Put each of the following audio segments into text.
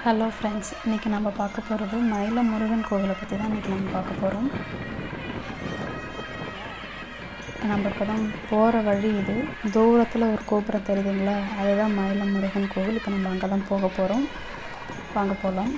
hello friends இன்றைக்கி நம்ம பார்க்க போகிறது மயில முருகன் கோவிலை பற்றி தான் இன்றைக்கி நம்ம பார்க்க போகிறோம் நம்ம இப்போ தான் போகிற வழி இது தூரத்தில் ஒரு கோபுரம் தெரியுதுங்களா அதுதான் மயில முருகன் கோவில் இப்போ நம்ம அங்கே தான் போக போகிறோம் வாங்க போகலாம்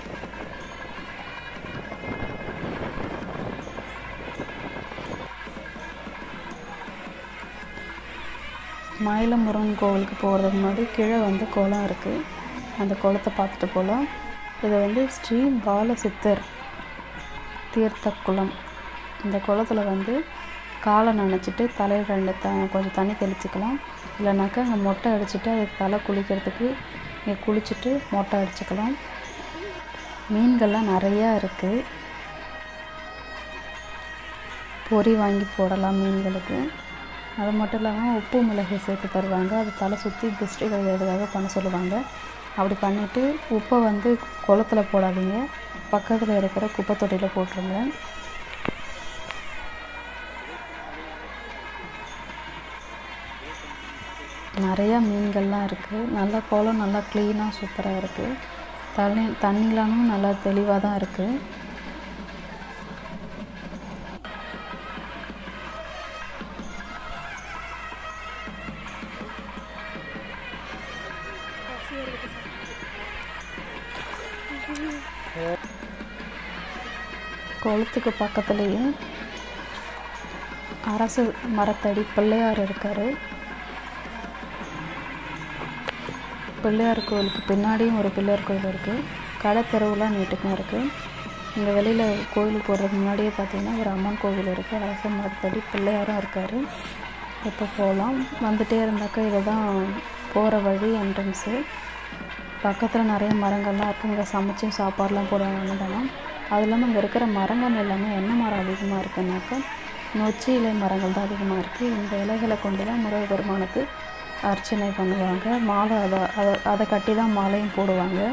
மயில முருகன் கோவிலுக்கு போகிறதுக்கு முன்னாடி கீழே வந்து குளம் இருக்குது அந்த குளத்தை பார்த்துட்டு போகலாம் இது வந்து ஸ்ரீ பாலசித்தர் தீர்த்த குளம் இந்த குளத்துல வந்து காலை நனைச்சிட்டு தலையில் ரெண்டு த கொஞ்சம் தண்ணி தெளிச்சுக்கலாம் இல்லைனாக்கா அங்கே மொட்டை அடிச்சுட்டு அதுக்கு தலை குளிக்கிறதுக்கு இங்கே குளிச்சுட்டு மொட்டை அடிச்சுக்கலாம் மீன்கள்லாம் நிறையா இருக்குது பொறி வாங்கி போடலாம் மீன்களுக்கு அது மட்டும் இல்லாமல் உப்பு மிளகு சேர்த்து தருவாங்க அது தலை சுற்றி திருஷ்டி கழிக்கிறதுக்காக பண்ண சொல்லுவாங்க அப்படி பண்ணிவிட்டு உப்பை வந்து குளத்துல போடாதீங்க பக்கத்தில் இருக்கிற குப்பை தொட்டியில் போட்டுருங்க நிறையா மீன்கள்லாம் இருக்குது நல்லா குளம் நல்லா க்ளீனாக சூப்பராக இருக்குது தண்ணி தண்ணிலாமும் நல்லா தெளிவாக தான் இருக்குது குளத்துக்கு பக்கத்துலேயே அரசு மரத்தடி பிள்ளையார் இருக்கார் பிள்ளையார் கோவிலுக்கு பின்னாடியும் ஒரு பிள்ளையார் கோவில் இருக்குது கடை தெருவுலாம் நீட்டுக்கும் இருக்குது இங்கே வெளியில் கோவிலுக்கு போகிறதுக்கு முன்னாடியே பார்த்தீங்கன்னா ஒரு அம்மன் கோவில் இருக்குது அரசு மரத்தடி பிள்ளையாரும் இருக்கார் இப்போ போகலாம் வந்துட்டே இருந்தாக்கா இதை தான் போகிற வழி என்ட்ரன்ஸு பக்கத்தில் நிறைய மரங்கள்லாம் இருக்குது இங்கே சமைச்சு சாப்பாடுலாம் போடுவாங்க அன்னதானம் அது இல்லாமல் இங்கே இருக்கிற மரங்கள் எல்லாமே என்ன மரம் அதிகமாக இருக்குன்னாக்கா நொச்சி இலை மரங்கள் தான் அதிகமாக இருக்குது இந்த இலைகளை கொண்டு தான் முருகப்பெருமானுக்கு அர்ச்சனை பண்ணுவாங்க மாலை அதை அதை அதை கட்டி தான் மாலையும் போடுவாங்க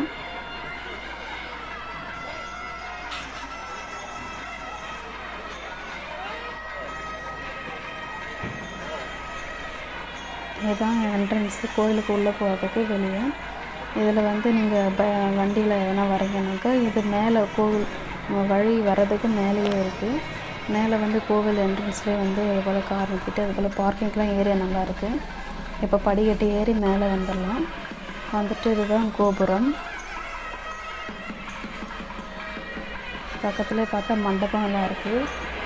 இதுதான் என்ட்ரன்ஸு கோயிலுக்கு உள்ளே போகிறதுக்கு வெளியே இதில் வந்து நீங்கள் ப வண்டியில் எதனா வரீங்கனாக்கா இது மேலே கோவில் வழி வர்றதுக்கு மேலேயே இருக்குது மேலே வந்து கோவில் என்ட்ரன்ஸ்லேயே வந்து இது போல் கார் நிறுத்திட்டு அது போல் பார்க்கிங்லாம் ஏரியா நல்லா இருக்குது இப்போ படிக்கட்டு ஏறி மேலே வந்துடலாம் வந்துட்டு இதுதான் கோபுரம் பக்கத்துலேயே பார்த்தா மண்டபம்லாம் இருக்குது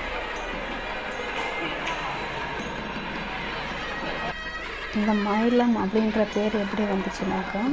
இந்த மயிலம் அப்படின்ற பேர் எப்படி வந்துச்சுனாக்கா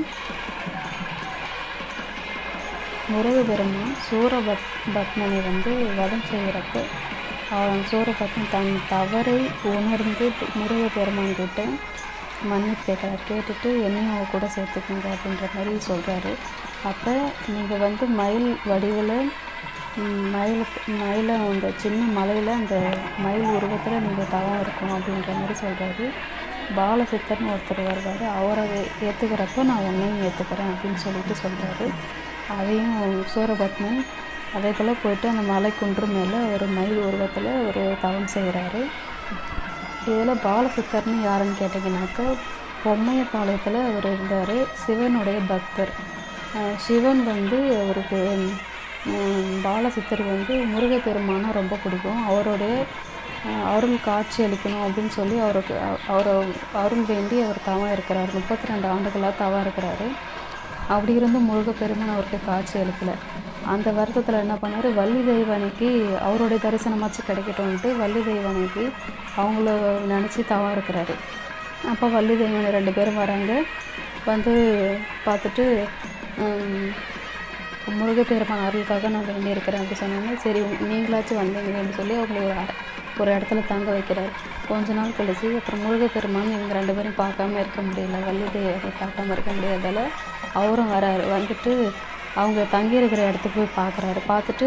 முருகபெருமான் சூரபத் பத்மனை வந்து வதம் செய்கிறப்போ அவன் சூரபத்மன் தன் தவறை உணர்ந்து முருகப்பெருமான் கிட்ட மன்னிப்பு கேட்குறாரு கேட்டுட்டு என்னையும் அவ கூட சேர்த்துக்குங்க அப்படின்ற மாதிரி சொல்கிறாரு அப்போ நீங்கள் வந்து மயில் வடிவில் மயில் மயிலை அந்த சின்ன மலையில் அந்த மயில் உருவத்தில் நீங்கள் தவம் இருக்கும் அப்படின்ற மாதிரி சொல்கிறாரு பாலசித்தர்னு ஒருத்தர் வருவார் அவரை ஏற்றுக்கிறப்போ நான் உன்னையும் ஏற்றுக்கிறேன் அப்படின்னு சொல்லிட்டு சொல்கிறாரு அதையும் சூரபத்மன் அதே போல் போயிட்டு அந்த மலை குன்று மேலே ஒரு மயில் உருவத்தில் ஒரு தவம் செய்கிறாரு இதில் பாலசித்தர்னு யாருன்னு கேட்டிங்கனாக்கா பொம்மையப்பாளையத்தில் அவர் இருந்தார் சிவனுடைய பக்தர் சிவன் வந்து அவருக்கு பாலசித்தர் வந்து முருகப்பெருமானை ரொம்ப பிடிக்கும் அவருடைய அருள் காட்சி அளிக்கணும் அப்படின்னு சொல்லி அவருக்கு அவரை அருள் வேண்டி அவர் தவம் இருக்கிறார் முப்பத்தி ரெண்டு ஆண்டுகளாக தவம் இருக்கிறாரு அப்படி இருந்து முருகப்பெருமான் அவருக்கு காட்சி அளிக்கலை அந்த வருத்தத்தில் என்ன பண்ணார் வள்ளி தெய்வானைக்கு அவருடைய தரிசனமாச்சு கிடைக்கட்டும்ன்ட்டு வள்ளி தெய்வானைக்கு அவங்கள நினச்சி தவம் இருக்கிறாரு அப்போ வள்ளி தெய்வானை ரெண்டு பேரும் வராங்க வந்து பார்த்துட்டு முருகப்பெருமான் அருளுக்காக நான் வேண்டியிருக்கிறேன் அப்படி சொன்னாங்க சரி நீங்களாச்சும் வந்தீங்களேன்னு சொல்லி அவங்களை ஒரு ஒரு இடத்துல தங்க வைக்கிறார் கொஞ்ச நாள் கழிச்சு அப்புறம் முருகப்பெருமான் இவங்க ரெண்டு பேரும் பார்க்காம இருக்க முடியல வள்ளி தெய்வத்தை பார்க்காம இருக்க முடியாதால அவரும் வராரு வந்துட்டு அவங்க தங்கியிருக்கிற இடத்துக்கு போய் பார்க்குறாரு பார்த்துட்டு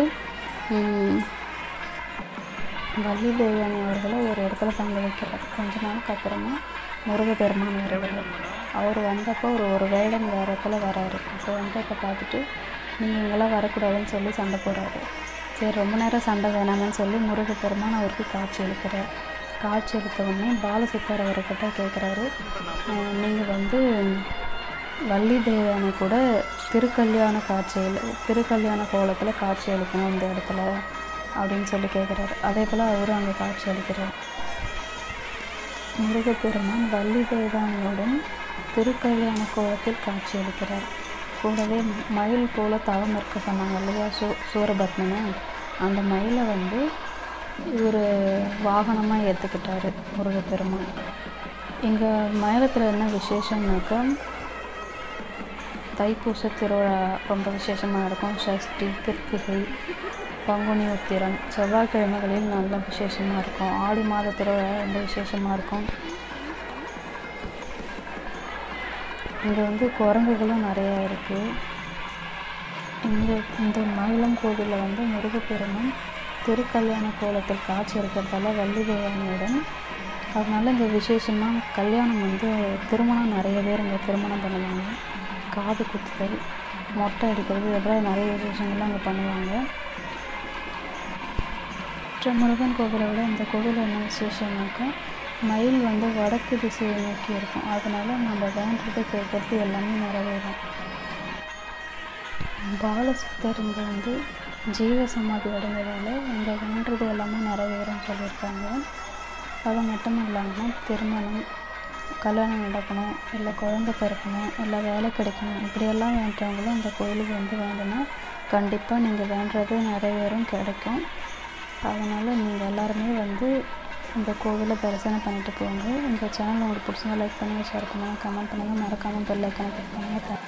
வள்ளி தெய்வானி அவர்களை ஒரு இடத்துல தங்க வைக்கிறார் கொஞ்ச நாளுக்கு அப்புறமா முருகப்பெருமான் வருவார் அவர் வந்தப்போ ஒரு ஒரு வேடம் வேறு இடத்துல வராரு அப்போ வந்தப்போ பார்த்துட்டு நீங்கள் இங்கெல்லாம் வரக்கூடாதுன்னு சொல்லி சண்டை போடுறாரு சரி ரொம்ப நேரம் சண்டை வேணாமன்னு சொல்லி முருகப்பெருமான் அவருக்கு காட்சி அளிக்கிறார் காட்சி அளித்த உடனே பாலசித்தர் அவர்கிட்ட கேட்குறாரு நீங்கள் வந்து வள்ளி தேவனை கூட திருக்கல்யாண காட்சியில் திருக்கல்யாண கோலத்தில் காட்சி அளிக்கணும் இந்த இடத்துல அப்படின்னு சொல்லி கேட்குறாரு அதே போல் அவரும் அங்கே காட்சி அளிக்கிறார் முருகப்பெருமான் வள்ளி தேவானையுடன் திருக்கல்யாண கோலத்தில் காட்சி அளிக்கிறார் கூடவே மயில் போல தவம் இருக்க சொன்னாங்க இல்லையா சூ சூரபத்மனை அந்த மயிலை வந்து இவர் வாகனமாக ஏற்றுக்கிட்டாரு முருகப்பெருமான் இங்கே மயிலத்தில் என்ன விசேஷம்னாக்கா தைப்பூச திருவிழா ரொம்ப விசேஷமாக இருக்கும் சஷ்டி கிருத்திகை பங்குனி உத்திரம் செவ்வாய்க்கிழமைகளில் நல்ல விசேஷமாக இருக்கும் ஆடி மாத திருவிழா ரொம்ப விசேஷமாக இருக்கும் இங்கே வந்து குரங்குகளும் நிறையா இருக்குது இந்த இந்த மயிலம் கோவிலில் வந்து முருகப்பெருமான் திருக்கல்யாண கோலத்தில் காட்சி இருக்கிறதால வள்ளி தேவானையுடன் அதனால இங்கே விசேஷமாக கல்யாணம் வந்து திருமணம் நிறைய பேர் இங்கே திருமணம் பண்ணுவாங்க காது குத்துதல் மொட்டை அடிக்கிறது இதெல்லாம் நிறைய விசேஷங்கள்லாம் அங்கே பண்ணுவாங்க மற்ற முருகன் கோவிலை விட இந்த கோவில் என்ன விசேஷம்னாக்கா மயில் வந்து வடக்கு திசையை நோக்கி இருக்கும் அதனால நம்ம வேண்டது கேட்கறது எல்லாமே நிறைவேறும் பாலசித்தர் இங்கே வந்து ஜீவ சமாதி அடைஞ்சதால் இங்கே வேண்டது எல்லாமே நிறைவேறும்னு சொல்லியிருக்காங்க அது மட்டும் இல்லாமல் திருமணம் கல்யாணம் நடக்கணும் இல்லை குழந்தை பிறக்கணும் இல்லை வேலை கிடைக்கணும் இப்படியெல்லாம் வேண்டவங்களும் இந்த கோயிலுக்கு வந்து வேண்டுனா கண்டிப்பாக நீங்கள் வேண்டுறது நிறைவேறும் கிடைக்கும் அதனால் நீங்கள் எல்லாருமே வந்து இந்த கோவிலை தரிசனம் பண்ணிட்டு போங்க இந்த சேனல் உங்களுக்கு பிடிச்சிருந்தா லைக் பண்ணுங்கள் ஷேர் பண்ணுங்கள் கமெண்ட் பண்ணுங்கள் மறக்காமல் பெல் ஐக்கானை கிளிக் பண்ணுங்கள்